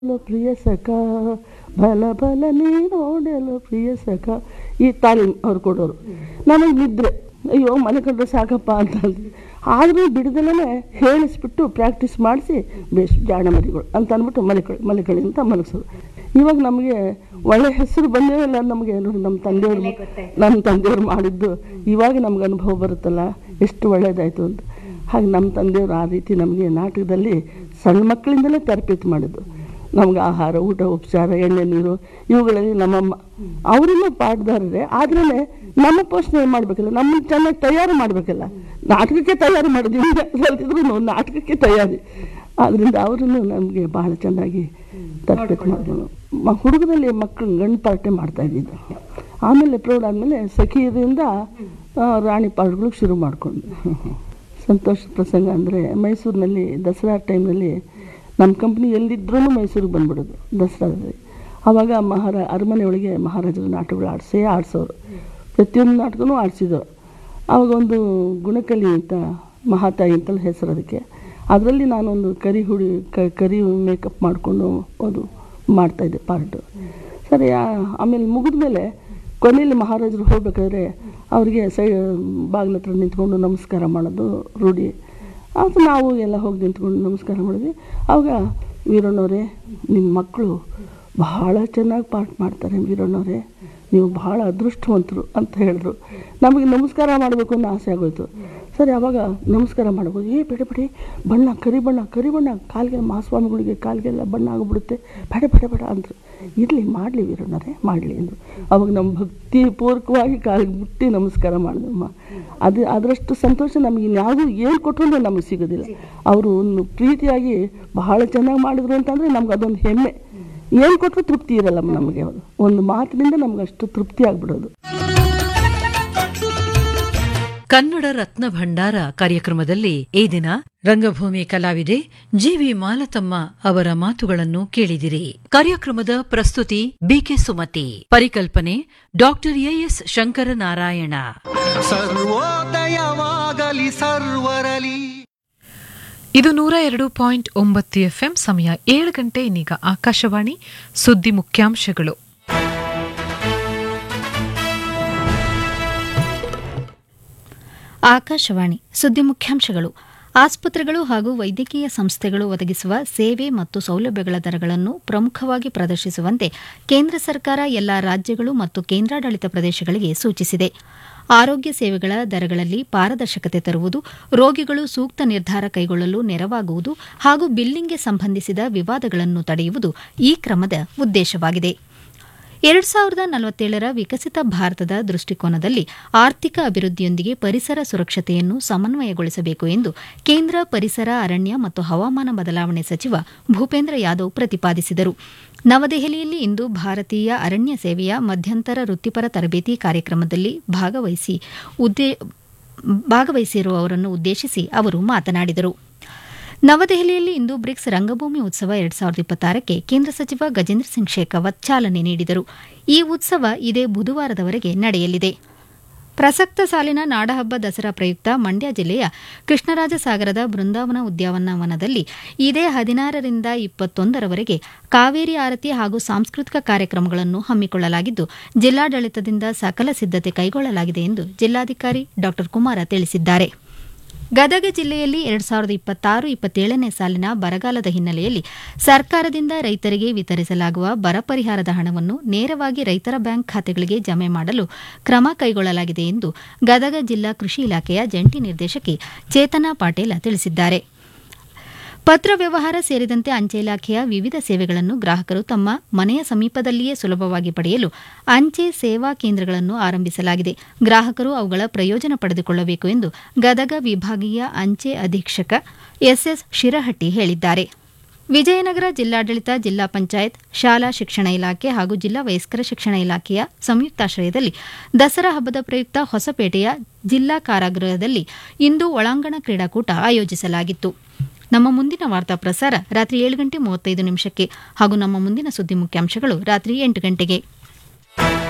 ಪ್ರಿಯ ಸಖ ಬಲ ಬಲ ನೀ ನೋಡಲು ಪ್ರಿಯ ಸಖ ಈ ತಾಲೀಮ್ ಅವ್ರು ಕೊಡೋರು ನಮಗೆ ನಿದ್ರೆ ಅಯ್ಯೋ ಮನೆ ಕಂಡ್ರೆ ಸಾಕಪ್ಪ ಅಂತ ಅಂದ್ವಿ ಆದರೂ ಬಿಡದಲ್ಲೇ ಹೇಳಿಸ್ಬಿಟ್ಟು ಪ್ರಾಕ್ಟೀಸ್ ಮಾಡಿಸಿ ಬೇಸ್ ಜಾಣ ಮರಿಗಳು ಅಂತ ಅಂದ್ಬಿಟ್ಟು ಮಲಿಕಳಿ ಮಲಿಕಳಿ ಅಂತ ಮಲಗಿಸೋದು ಇವಾಗ ನಮಗೆ ಒಳ್ಳೆ ಹೆಸರು ಬಂದೇ ಇಲ್ಲ ನಮಗೆ ನೋಡಿ ನಮ್ಮ ತಂದೆಯವರು ನಮ್ಮ ತಂದೆಯವರು ಮಾಡಿದ್ದು ಇವಾಗ ನಮ್ಗೆ ಅನುಭವ ಬರುತ್ತಲ್ಲ ಎಷ್ಟು ಒಳ್ಳೇದಾಯಿತು ಅಂತ ಹಾಗೆ ನಮ್ಮ ತಂದೆಯವರು ಆ ರೀತಿ ನಮಗೆ ನಾಟಕದಲ್ಲಿ ಸಣ್ಣ ಮಕ್ಕಳಿಂದಲೇ ತರಬೇತಿ ಮಾಡಿದ್ದು ನಮ್ಗೆ ಆಹಾರ ಊಟ ಉಪಚಾರ ಎಣ್ಣೆ ನೀರು ಇವುಗಳಲ್ಲಿ ನಮ್ಮಮ್ಮ ಅವರನ್ನು ಪಾಠದಾರರೇ ಆದ್ರೂ ನಮ್ಮ ಪೋಷಣೆ ಮಾಡಬೇಕಲ್ಲ ನಮ್ಮನ್ನು ಚೆನ್ನಾಗಿ ತಯಾರು ಮಾಡಬೇಕಲ್ಲ ನಾಟಕಕ್ಕೆ ತಯಾರು ಮಾಡಿದ್ವಿ ಕಲ್ತಿದ್ರು ನಾಟಕಕ್ಕೆ ತಯಾರಿ ಆದ್ದರಿಂದ ಅವರನ್ನು ನಮಗೆ ಬಹಳ ಚೆನ್ನಾಗಿ ತರಬೇತಿ ಮಾಡಿದ್ರು ಮ ಹುಡುಗರಲ್ಲಿ ಮಕ್ಕಳು ಗಂಡು ಪಾರ್ಟೆ ಮಾಡ್ತಾ ಇದ್ದಿದ್ದು ಆಮೇಲೆ ಪ್ರೌಢ ಆದಮೇಲೆ ಸಖಿಯರಿಂದ ಆ, ರಾಣಿ ಪಾಠಗಳು ಶುರು ಮಾಡಿಕೊಂಡು ಸಂತೋಷ ಪ್ರಸಂಗ ಅಂದರೆ ಮೈಸೂರಿನಲ್ಲಿ ದಸರಾ ಟೈಮ್ನಲ್ಲಿ ನಮ್ಮ ಕಂಪ್ನಿ ಎಲ್ಲಿದ್ರೂ ಮೈಸೂರಿಗೆ ಬಂದ್ಬಿಡೋದು ದಸರಾದಲ್ಲಿ ಆವಾಗ ಮಹಾರ ಅರಮನೆ ಒಳಗೆ ಮಹಾರಾಜರ ನಾಟಕಗಳು ಆಡಿಸೇ ಆಡಿಸೋರು ಪ್ರತಿಯೊಂದು ನಾಟಕನೂ ಆಡಿಸಿದ್ರು ಆವಾಗ ಒಂದು ಗುಣಕಲಿ ಅಂತ ಮಹಾತಾಯಿ ಅಂತಲೇ ಹೆಸರು ಅದಕ್ಕೆ ಅದರಲ್ಲಿ ನಾನೊಂದು ಕರಿ ಹುಡಿ ಕ ಕರಿ ಮೇಕಪ್ ಮಾಡಿಕೊಂಡು ಅದು ಮಾಡ್ತಾಯಿದ್ದೆ ಪಾರ್ಟು ಸರಿ ಆ- ಆಮೇಲೆ ಮುಗಿದ ಮೇಲೆ ಕೊನೆಯಲ್ಲಿ ಮಹಾರಾಜರು ಹೋಗ್ಬೇಕಾದ್ರೆ ಅವರಿಗೆ ಸೈ ಬಾಗಿಲ ಹತ್ರ ನಿಂತ್ಕೊಂಡು ನಮಸ್ಕಾರ ಮಾಡೋದು ರೂಢಿ ಅದು ನಾವು ಎಲ್ಲ ಹೋಗಿ ನಿಂತ್ಕೊಂಡು ನಮಸ್ಕಾರ ಮಾಡಿದ್ವಿ ಆವಾಗ ವೀರಣ್ಣವರೇ ನಿಮ್ಮ ಮಕ್ಕಳು ಬಹಳ ಚೆನ್ನಾಗಿ ಪಾಠ ಮಾಡ್ತಾರೆ ವೀರಣ್ಣವರೇ ನೀವು ಬಹಳ ಅದೃಷ್ಟವಂತರು ಅಂತ ಹೇಳಿದ್ರು ನಮಗೆ ನಮಸ್ಕಾರ ಮಾಡಬೇಕು ಅನ್ನೋ ಆಸೆ ಆಗೋಯ್ತು ಸರಿ ಆವಾಗ ನಮಸ್ಕಾರ ಮಾಡ್ಬೋದು ಏ ಬೇಡ ಬೇಡಿ ಬಣ್ಣ ಕರಿ ಬಣ್ಣ ಕರಿ ಬಣ್ಣ ಕಾಲಿಗೆ ಮಹಾಸ್ವಾಮಿಗಳಿಗೆ ಕಾಲಿಗೆಲ್ಲ ಬಣ್ಣ ಆಗಿಬಿಡುತ್ತೆ ಬೇಡ ಬೇಡ ಬೇಡ ಅಂದರು ಇರಲಿ ಮಾಡಲಿ ವೀರಣ್ಣರೇ ಮಾಡಲಿ ಅಂದರು ಅವಾಗ ನಮ್ಮ ಭಕ್ತಿ ಪೂರ್ವಕವಾಗಿ ಕಾಲಿಗೆ ಮುಟ್ಟಿ ನಮಸ್ಕಾರ ಮಾಡಿದಮ್ಮ ಅದು ಅದರಷ್ಟು ಸಂತೋಷ ನಮಗೆ ಇನ್ಯಾವುದೂ ಏನು ಕೊಟ್ಟರು ನಮಗೆ ಸಿಗೋದಿಲ್ಲ ಅವರು ಒಂದು ಪ್ರೀತಿಯಾಗಿ ಬಹಳ ಚೆನ್ನಾಗಿ ಮಾಡಿದ್ರು ಅಂತಂದರೆ ನಮ್ಗೆ ಅದೊಂದು ಹೆಮ್ಮೆ ಏನು ಕೊಟ್ಟರು ತೃಪ್ತಿ ಇರಲ್ಲ ನಮಗೆ ಅದು ಒಂದು ಮಾತಿನಿಂದ ನಮ್ಗೆ ಅಷ್ಟು ತೃಪ್ತಿ ಆಗ್ಬಿಡೋದು ಕನ್ನಡ ರತ್ನ ಭಂಡಾರ ಕಾರ್ಯಕ್ರಮದಲ್ಲಿ ಈ ದಿನ ರಂಗಭೂಮಿ ಕಲಾವಿದೆ ಜಿವಿ ಮಾಲತಮ್ಮ ಅವರ ಮಾತುಗಳನ್ನು ಕೇಳಿದಿರಿ ಕಾರ್ಯಕ್ರಮದ ಪ್ರಸ್ತುತಿ ಬಿಕೆ ಸುಮತಿ ಪರಿಕಲ್ಪನೆ ಡಾಕ್ಟರ್ ಎಎಸ್ ಶಂಕರನಾರಾಯಣ ಸರ್ವೋದಯವಾಗಲಿ ಸರ್ವರಲಿ ಇದು ನೂರ ಎರಡು ಪಾಯಿಂಟ್ ಒಂಬತ್ತು ಎಫ್ಎಂ ಸಮಯ ಏಳು ಗಂಟೆ ಇನ್ನೀಗ ಆಕಾಶವಾಣಿ ಸುದ್ದಿ ಮುಖ್ಯಾಂಶಗಳು ಆಕಾಶವಾಣಿ ಸುದ್ದಿ ಮುಖ್ಯಾಂಶಗಳು ಆಸ್ಪತ್ರೆಗಳು ಹಾಗೂ ವೈದ್ಯಕೀಯ ಸಂಸ್ಥೆಗಳು ಒದಗಿಸುವ ಸೇವೆ ಮತ್ತು ಸೌಲಭ್ಯಗಳ ದರಗಳನ್ನು ಪ್ರಮುಖವಾಗಿ ಪ್ರದರ್ಶಿಸುವಂತೆ ಕೇಂದ್ರ ಸರ್ಕಾರ ಎಲ್ಲಾ ರಾಜ್ಯಗಳು ಮತ್ತು ಕೇಂದ್ರಾಡಳಿತ ಪ್ರದೇಶಗಳಿಗೆ ಸೂಚಿಸಿದೆ ಆರೋಗ್ಯ ಸೇವೆಗಳ ದರಗಳಲ್ಲಿ ಪಾರದರ್ಶಕತೆ ತರುವುದು ರೋಗಿಗಳು ಸೂಕ್ತ ನಿರ್ಧಾರ ಕೈಗೊಳ್ಳಲು ನೆರವಾಗುವುದು ಹಾಗೂ ಬಿಲ್ಲಿಂಗ್ಗೆ ಸಂಬಂಧಿಸಿದ ವಿವಾದಗಳನ್ನು ತಡೆಯುವುದು ಈ ಕ್ರಮದ ಉದ್ದೇಶವಾಗಿದೆ ಎರಡ್ ಸಾವಿರದ ನಲವತ್ತೇಳರ ವಿಕಸಿತ ಭಾರತದ ದೃಷ್ಟಿಕೋನದಲ್ಲಿ ಆರ್ಥಿಕ ಅಭಿವೃದ್ಧಿಯೊಂದಿಗೆ ಪರಿಸರ ಸುರಕ್ಷತೆಯನ್ನು ಸಮನ್ವಯಗೊಳಿಸಬೇಕು ಎಂದು ಕೇಂದ್ರ ಪರಿಸರ ಅರಣ್ಯ ಮತ್ತು ಹವಾಮಾನ ಬದಲಾವಣೆ ಸಚಿವ ಭೂಪೇಂದ್ರ ಯಾದವ್ ಪ್ರತಿಪಾದಿಸಿದರು ನವದೆಹಲಿಯಲ್ಲಿ ಇಂದು ಭಾರತೀಯ ಅರಣ್ಯ ಸೇವೆಯ ಮಧ್ಯಂತರ ವೃತ್ತಿಪರ ತರಬೇತಿ ಕಾರ್ಯಕ್ರಮದಲ್ಲಿ ಭಾಗವಹಿಸಿ ಉದ್ದೇ- ಭಾಗವಹಿಸಿರುವವರನ್ನು ಉದ್ದೇಶಿಸಿ ಅವರು ಮಾತನಾಡಿದರು ನವದೆಹಲಿಯಲ್ಲಿ ಇಂದು ಬ್ರಿಕ್ಸ್ ರಂಗಭೂಮಿ ಉತ್ಸವ ಎರಡ್ ಸಾವಿರದ ಇಪ್ಪತ್ತಾರಕ್ಕೆ ಕೇಂದ್ರ ಸಚಿವ ಗಜೇಂದ್ರ ಸಿಂಗ್ ಶೇಖಾವತ್ ಚಾಲನೆ ನೀಡಿದರು ಈ ಉತ್ಸವ ಇದೇ ಬುಧವಾರದವರೆಗೆ ನಡೆಯಲಿದೆ ಪ್ರಸಕ್ತ ಸಾಲಿನ ನಾಡಹಬ್ಬ ದಸರಾ ಪ್ರಯುಕ್ತ ಮಂಡ್ಯ ಜಿಲ್ಲೆಯ ಕೃಷ್ಣರಾಜ ಸಾಗರದ ಬೃಂದಾವನ ಉದ್ಯಾನವನದಲ್ಲಿ ಇದೇ ಹದಿನಾರರಿಂದ ಇಪ್ಪತ್ತೊಂದರವರೆಗೆ ಕಾವೇರಿ ಆರತಿ ಹಾಗೂ ಸಾಂಸ್ಕೃತಿಕ ಕಾರ್ಯಕ್ರಮಗಳನ್ನು ಹಮ್ಮಿಕೊಳ್ಳಲಾಗಿದ್ದು ಜಿಲ್ಲಾಡಳಿತದಿಂದ ಸಕಲ ಸಿದ್ಧತೆ ಕೈಗೊಳ್ಳಲಾಗಿದೆ ಎಂದು ಜಿಲ್ಲಾಧಿಕಾರಿ ಡಾ ಕುಮಾರ ತಿಳಿಸಿದ್ದಾರೆ ಗದಗ ಜಿಲ್ಲೆಯಲ್ಲಿ ಎರಡ್ ಸಾವಿರದ ಇಪ್ಪತ್ತಾರು ಇಪ್ಪತ್ತೇಳನೇ ಸಾಲಿನ ಬರಗಾಲದ ಹಿನ್ನೆಲೆಯಲ್ಲಿ ಸರ್ಕಾರದಿಂದ ರೈತರಿಗೆ ವಿತರಿಸಲಾಗುವ ಬರ ಪರಿಹಾರದ ಹಣವನ್ನು ನೇರವಾಗಿ ರೈತರ ಬ್ಯಾಂಕ್ ಖಾತೆಗಳಿಗೆ ಜಮೆ ಮಾಡಲು ಕ್ರಮ ಕೈಗೊಳ್ಳಲಾಗಿದೆ ಎಂದು ಗದಗ ಜಿಲ್ಲಾ ಕೃಷಿ ಇಲಾಖೆಯ ಜಂಟಿ ನಿರ್ದೇಶಕಿ ಚೇತನಾ ಪಾಟೀಲ ತಿಳಿಸಿದ್ದಾರೆ ಪತ್ರ ವ್ಯವಹಾರ ಸೇರಿದಂತೆ ಅಂಚೆ ಇಲಾಖೆಯ ವಿವಿಧ ಸೇವೆಗಳನ್ನು ಗ್ರಾಹಕರು ತಮ್ಮ ಮನೆಯ ಸಮೀಪದಲ್ಲಿಯೇ ಸುಲಭವಾಗಿ ಪಡೆಯಲು ಅಂಚೆ ಸೇವಾ ಕೇಂದ್ರಗಳನ್ನು ಆರಂಭಿಸಲಾಗಿದೆ ಗ್ರಾಹಕರು ಅವುಗಳ ಪ್ರಯೋಜನ ಪಡೆದುಕೊಳ್ಳಬೇಕು ಎಂದು ಗದಗ ವಿಭಾಗೀಯ ಅಂಚೆ ಅಧೀಕ್ಷಕ ಎಸ್ಎಸ್ ಶಿರಹಟ್ಟಿ ಹೇಳಿದ್ದಾರೆ ವಿಜಯನಗರ ಜಿಲ್ಲಾಡಳಿತ ಜಿಲ್ಲಾ ಪಂಚಾಯತ್ ಶಾಲಾ ಶಿಕ್ಷಣ ಇಲಾಖೆ ಹಾಗೂ ಜಿಲ್ಲಾ ವಯಸ್ಕರ ಶಿಕ್ಷಣ ಇಲಾಖೆಯ ಸಂಯುಕ್ತಾಶ್ರಯದಲ್ಲಿ ದಸರಾ ಹಬ್ಬದ ಪ್ರಯುಕ್ತ ಹೊಸಪೇಟೆಯ ಜಿಲ್ಲಾ ಕಾರಾಗೃಹದಲ್ಲಿ ಇಂದು ಒಳಾಂಗಣ ಕ್ರೀಡಾಕೂಟ ಆಯೋಜಿಸಲಾಗಿತ್ತು ನಮ್ಮ ಮುಂದಿನ ವಾರ್ತಾ ಪ್ರಸಾರ ರಾತ್ರಿ ಏಳು ಗಂಟೆ ಮೂವತ್ತೈದು ನಿಮಿಷಕ್ಕೆ ಹಾಗೂ ನಮ್ಮ ಮುಂದಿನ ಸುದ್ದಿ ಮುಖ್ಯಾಂಶಗಳು ರಾತ್ರಿ ಎಂಟು ಗಂಟೆಗೆ